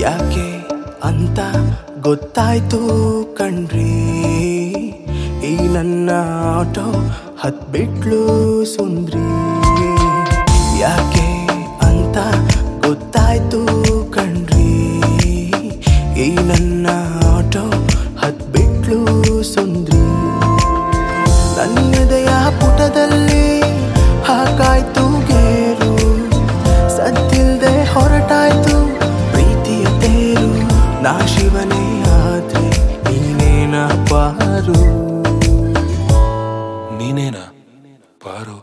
ಯಾಕೆ ಅಂತ ಗೊತ್ತಾಯ್ತು ಕಣ್ರಿ ಈ ನನ್ನ ಆಟೋ ಹತ್ಬಿಟ್ಲು ಸುಂದ್ರಿ ಯಾಕೆ ಅಂತ ಗೊತ್ತಾಯ್ತು ಕಣ್ರಿ ಈ ನನ್ನ ಆಟೋ ಹತ್ಬಿಟ್ಲು ಸುಂದ್ರಿ ನನ್ನೆದೆಯ ಪುಟದಲ್ಲಿ ಹಾಕಾಯ್ತು ಗೇರು ಸದ್ದಿಲ್ದೆ ಹೊರಟಾಯ್ತು ಪ್ರೀತಿಯ ತೇರು ನಾ ಶಿವನೇ ಆದ್ರೆ ನೀನೇನ ಪಾರು ನೀನೇನ ಪಾರು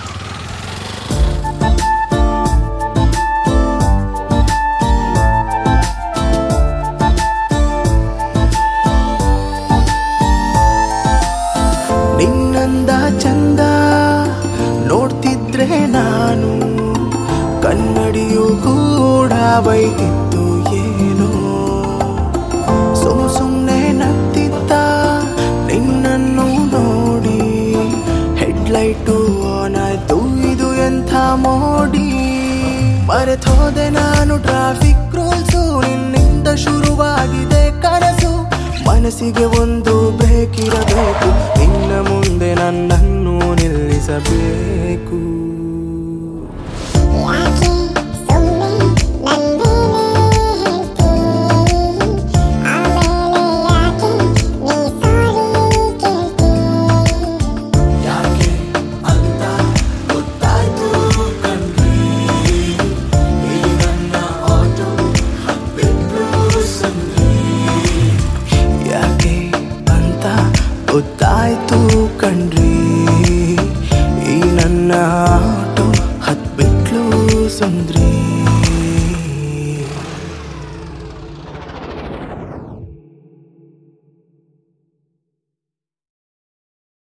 ನಿನ್ನಂದ ಚಂದ ನೋಡ್ತಿದ್ರೆ ನಾನು ಕನ್ನಡಿಯೂ ಕೂಡ ಬೈತಿತ್ತು ಏನೋ ಸುಮ್ ಸುಮ್ನೆ ನಗ್ತಿದ್ದ ನಿನ್ನನ್ನು ನೋಡಿ ಹೆಡ್ಲೈಟು ಆನ್ ಆಯ್ತು ಇದು ಎಂಥ ಮೋಡಿ ಮರೆತೋದೆ ನಾನು ಟ್ರಾಫಿಕ್ ರೂಲ್ಸು ನಿನ್ನಿಂದ ಶುರುವಾಗಿದೆ ಕನಸು ಮನಸ್ಸಿಗೆ ಒಂದು ಬ್ರೇಕ್ ಇರಬೇಕು ಇನ್ನ ಮುಂದೆ ನನ್ನನ್ನು ನಿಲ್ಲಿಸಬೇಕು ಯಾಕೆ ಸುಮ್ಮನೆ ನಂದೇನೆ ಹೇಳ್ತಿ ಆಮೇಲೆ ಯಾಕೆ ನೀ ಸಾರಿ ಕೇಳ್ತಿ ಯಾಕೆ ಅಂತ ಗೊತ್ತಾಯ್ತು ಕಣ್ರಿ ಈ ನನ್ನ ಆಟೋ ಹತ್ಬಿಟ್ಲು ಸಂದ್ರಿ ಯಾಕೆ ಅಂತ ಗೊತ್ತಾಯ್ತು ಕಣ್ರಿ ಈ ನನ್ನ ಆಟೋ ಹತ್ಬಿಟ್ಲು ಸುಂದ್ರಿ